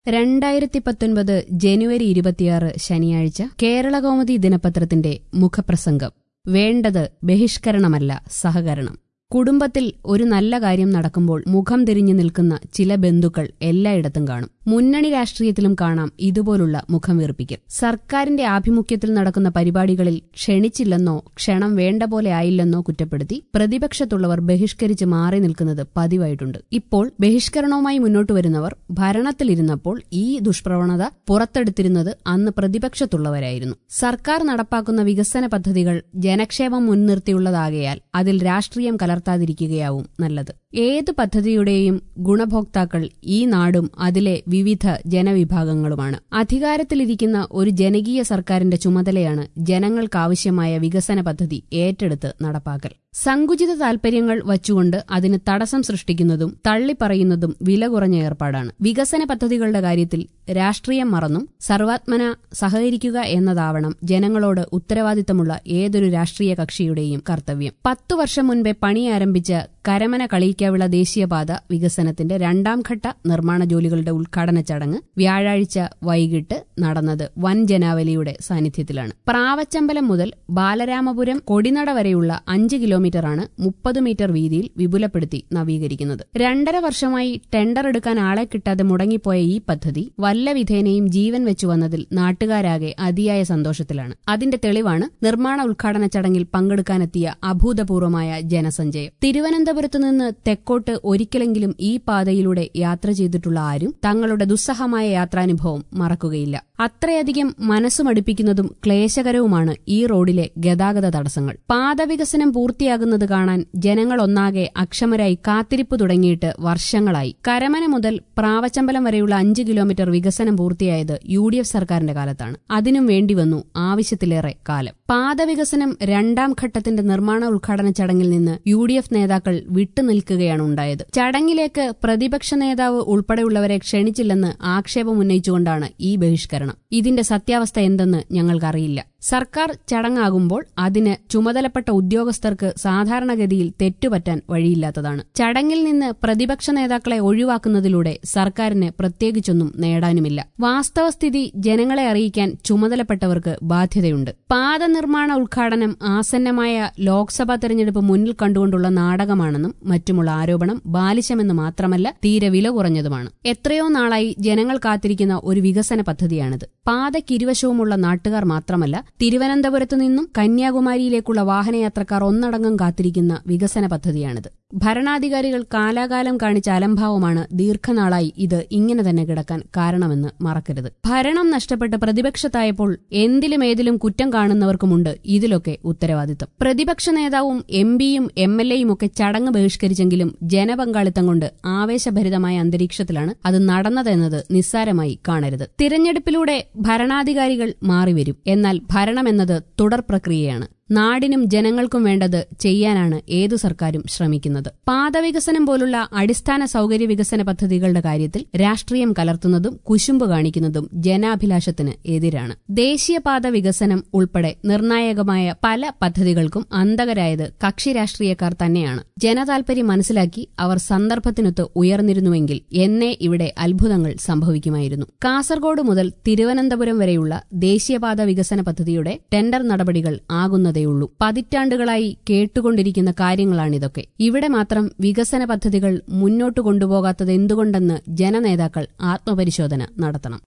രണ്ടായിരത്തി പത്തൊൻപത് ജനുവരി ഇരുപത്തിയാറ് ശനിയാഴ്ച കേരളകൗമുദി ദിനപത്രത്തിന്റെ മുഖപ്രസംഗം വേണ്ടത് ബഹിഷ്കരണമല്ല സഹകരണം കുടുംബത്തിൽ ഒരു നല്ല കാര്യം നടക്കുമ്പോൾ മുഖം തിരിഞ്ഞു നിൽക്കുന്ന ചില ബന്ധുക്കൾ എല്ലായിടത്തും കാണും മുന്നണി രാഷ്ട്രീയത്തിലും കാണാം ഇതുപോലുള്ള മുഖം വീർപ്പിക്കൽ സർക്കാരിന്റെ ആഭിമുഖ്യത്തിൽ നടക്കുന്ന പരിപാടികളിൽ ക്ഷണിച്ചില്ലെന്നോ ക്ഷണം വേണ്ട പോലെ ആയില്ലെന്നോ കുറ്റപ്പെടുത്തി പ്രതിപക്ഷത്തുള്ളവർ ബഹിഷ്കരിച്ച് മാറി നിൽക്കുന്നത് പതിവായിട്ടുണ്ട് ഇപ്പോൾ ബഹിഷ്കരണവുമായി മുന്നോട്ടു വരുന്നവർ ഭരണത്തിലിരുന്നപ്പോൾ ഈ ദുഷ്പ്രവണത പുറത്തെടുത്തിരുന്നത് അന്ന് പ്രതിപക്ഷത്തുള്ളവരായിരുന്നു സർക്കാർ നടപ്പാക്കുന്ന വികസന പദ്ധതികൾ ജനക്ഷേമം മുൻനിർത്തിയുള്ളതാകയാൽ അതിൽ രാഷ്ട്രീയം കലർത്താതിരിക്കുകയാവും നല്ലത് ഏത് പദ്ധതിയുടെയും ഗുണഭോക്താക്കൾ ഈ നാടും അതിലെ വിവിധ ജനവിഭാഗങ്ങളുമാണ് അധികാരത്തിലിരിക്കുന്ന ഒരു ജനകീയ സർക്കാരിന്റെ ചുമതലയാണ് ജനങ്ങൾക്കാവശ്യമായ വികസന പദ്ധതി ഏറ്റെടുത്ത് നടപ്പാക്കൽ സങ്കുചിത താൽപര്യങ്ങൾ വച്ചുകൊണ്ട് അതിന് തടസ്സം സൃഷ്ടിക്കുന്നതും തള്ളിപ്പറയുന്നതും വില കുറഞ്ഞ ഏർപ്പാടാണ് വികസന പദ്ധതികളുടെ കാര്യത്തിൽ രാഷ്ട്രീയം മറന്നും സർവാത്മന സഹകരിക്കുക എന്നതാവണം ജനങ്ങളോട് ഉത്തരവാദിത്തമുള്ള ഏതൊരു രാഷ്ട്രീയ കക്ഷിയുടെയും കർത്തവ്യം പത്തു വർഷം മുൻപേ പണി ആരംഭിച്ച കരമന കളിയിക്കാവിള ദേശീയപാത വികസനത്തിന്റെ രണ്ടാം ഘട്ട നിർമ്മാണ ജോലികളുടെ ഉദ്ഘാടന ചടങ്ങ് വ്യാഴാഴ്ച വൈകിട്ട് നടന്നത് വൻ ജനാവലിയുടെ സാന്നിധ്യത്തിലാണ് പ്രാവച്ചമ്പലം മുതൽ ബാലരാമപുരം കൊടിനട വരെയുള്ള അഞ്ച് കിലോമീറ്ററാണ് മുപ്പത് മീറ്റർ വീതിയിൽ വിപുലപ്പെടുത്തി നവീകരിക്കുന്നത് രണ്ടര വർഷമായി ടെൻഡർ എടുക്കാൻ ആളെ കിട്ടാതെ മുടങ്ങിപ്പോയ ഈ പദ്ധതി വല്ല വിധേനയും ജീവൻ വെച്ചു വന്നതിൽ നാട്ടുകാരാകെ അതിയായ സന്തോഷത്തിലാണ് അതിന്റെ തെളിവാണ് നിർമ്മാണ ഉദ്ഘാടന ചടങ്ങിൽ പങ്കെടുക്കാനെത്തിയ അഭൂതപൂർവമായ ജനസഞ്ചയം തിരുവനന്തപുരത്തു നിന്ന് തെക്കോട്ട് ഒരിക്കലെങ്കിലും ഈ പാതയിലൂടെ യാത്ര ചെയ്തിട്ടുള്ള ആരും തങ്ങളുടെ ദുസ്സഹമായ യാത്രാനുഭവം മറക്കുകയില്ല അത്രയധികം മനസ്സുമടുപ്പിക്കുന്നതും ക്ലേശകരവുമാണ് ഈ റോഡിലെ ഗതാഗത തടസ്സങ്ങൾ പാതവികസനം പൂർത്തിയാകുന്നത് കാണാൻ ജനങ്ങളൊന്നാകെ അക്ഷമരായി കാത്തിരിപ്പ് തുടങ്ങിയിട്ട് വർഷങ്ങളായി കരമന മുതൽ പ്രാവച്ചമ്പലം വരെയുള്ള അഞ്ച് കിലോമീറ്റർ വികസനം പൂർത്തിയായത് യു ഡി എഫ് സർക്കാരിന്റെ കാലത്താണ് അതിനും വേണ്ടിവന്നു ആവശ്യത്തിലേറെ കാലം പാതവികസനം രണ്ടാം ഘട്ടത്തിന്റെ നിർമ്മാണ ഉദ്ഘാടന ചടങ്ങിൽ നിന്ന് യു ഡി എഫ് നേതാക്കൾ വിട്ടുനിൽക്കുകയാണ് ഉണ്ടായത് ചടങ്ങിലേക്ക് പ്രതിപക്ഷ നേതാവ് ഉൾപ്പെടെയുള്ളവരെ ക്ഷണിച്ചില്ലെന്ന് ആക്ഷേപം ഉന്നയിച്ചുകൊണ്ടാണ് ഈ ബഹിഷ്കരണം ഇതിന്റെ സത്യാവസ്ഥ എന്തെന്ന് ഞങ്ങൾക്കറിയില്ല സർക്കാർ ചടങ്ങാകുമ്പോൾ അതിന് ചുമതലപ്പെട്ട ഉദ്യോഗസ്ഥർക്ക് സാധാരണഗതിയിൽ തെറ്റുപറ്റാൻ വഴിയില്ലാത്തതാണ് ചടങ്ങിൽ നിന്ന് പ്രതിപക്ഷ നേതാക്കളെ ഒഴിവാക്കുന്നതിലൂടെ സർക്കാരിന് പ്രത്യേകിച്ചൊന്നും നേടാനുമില്ല വാസ്തവസ്ഥിതി ജനങ്ങളെ അറിയിക്കാൻ ചുമതലപ്പെട്ടവർക്ക് ബാധ്യതയുണ്ട് പാത നിർമ്മാണ ഉദ്ഘാടനം ആസന്നമായ ലോക്സഭാ തെരഞ്ഞെടുപ്പ് മുന്നിൽ കണ്ടുകൊണ്ടുള്ള നാടകമാണെന്നും മറ്റുമുള്ള ആരോപണം ബാലിശമെന്ന് മാത്രമല്ല തീരെ വില കുറഞ്ഞതുമാണ് എത്രയോ നാളായി ജനങ്ങൾ കാത്തിരിക്കുന്ന ഒരു വികസന പദ്ധതിയാണിത് പാതയ്ക്കിരുവശവുമുള്ള നാട്ടുകാർ മാത്രമല്ല തിരുവനന്തപുരത്തു നിന്നും കന്യാകുമാരിയിലേക്കുള്ള വാഹനയാത്രക്കാർ ഒന്നടങ്കം കാത്തിരിക്കുന്ന വികസന പദ്ധതിയാണിത് ഭരണാധികാരികൾ കാലാകാലം കാണിച്ച അലംഭാവമാണ് ദീർഘനാളായി ഇത് ഇങ്ങനെ തന്നെ കിടക്കാൻ കാരണമെന്ന് മറക്കരുത് ഭരണം നഷ്ടപ്പെട്ട് പ്രതിപക്ഷത്തായപ്പോൾ എന്തിലും ഏതിലും കുറ്റം കാണുന്നവർക്കുമുണ്ട് ഇതിലൊക്കെ ഉത്തരവാദിത്തം പ്രതിപക്ഷ നേതാവും എം പിയും എം എൽ എയും ഒക്കെ ചടങ്ങ് ബഹിഷ്കരിച്ചെങ്കിലും ജനപങ്കാളിത്തം കൊണ്ട് ആവേശഭരിതമായ അന്തരീക്ഷത്തിലാണ് അത് നടന്നതെന്നത് നിസ്സാരമായി കാണരുത് തിരഞ്ഞെടുപ്പിലൂടെ ഭരണാധികാരികൾ മാറിവരും എന്നാൽ ഭരണമെന്നത് തുടർ പ്രക്രിയയാണ് നാടിനും ജനങ്ങൾക്കും വേണ്ടത് ചെയ്യാനാണ് ഏതു സർക്കാരും ശ്രമിക്കുന്നത് പാതവികസനം പോലുള്ള അടിസ്ഥാന സൌകര്യ വികസന പദ്ധതികളുടെ കാര്യത്തിൽ രാഷ്ട്രീയം കലർത്തുന്നതും കുശുമ്പ് കാണിക്കുന്നതും ജനാഭിലാഷത്തിന് എതിരാണ് ദേശീയപാത വികസനം ഉൾപ്പെടെ നിർണായകമായ പല പദ്ധതികൾക്കും അന്തകരായത് കക്ഷി രാഷ്ട്രീയക്കാർ തന്നെയാണ് ജനതാൽപര്യം മനസ്സിലാക്കി അവർ സന്ദർഭത്തിനൊത്ത് ഉയർന്നിരുന്നുവെങ്കിൽ എന്നേ ഇവിടെ അത്ഭുതങ്ങൾ സംഭവിക്കുമായിരുന്നു കാസർഗോഡ് മുതൽ തിരുവനന്തപുരം വരെയുള്ള ദേശീയപാത വികസന പദ്ധതിയുടെ ടെൻഡർ നടപടികൾ ആകുന്നത് ഉള്ളൂ പതിറ്റാണ്ടുകളായി കേട്ടുകൊണ്ടിരിക്കുന്ന കാര്യങ്ങളാണിതൊക്കെ ഇവിടെ മാത്രം വികസന പദ്ധതികൾ മുന്നോട്ടു കൊണ്ടുപോകാത്തത് എന്തുകൊണ്ടെന്ന് ജനനേതാക്കൾ ആത്മപരിശോധന നടത്തണം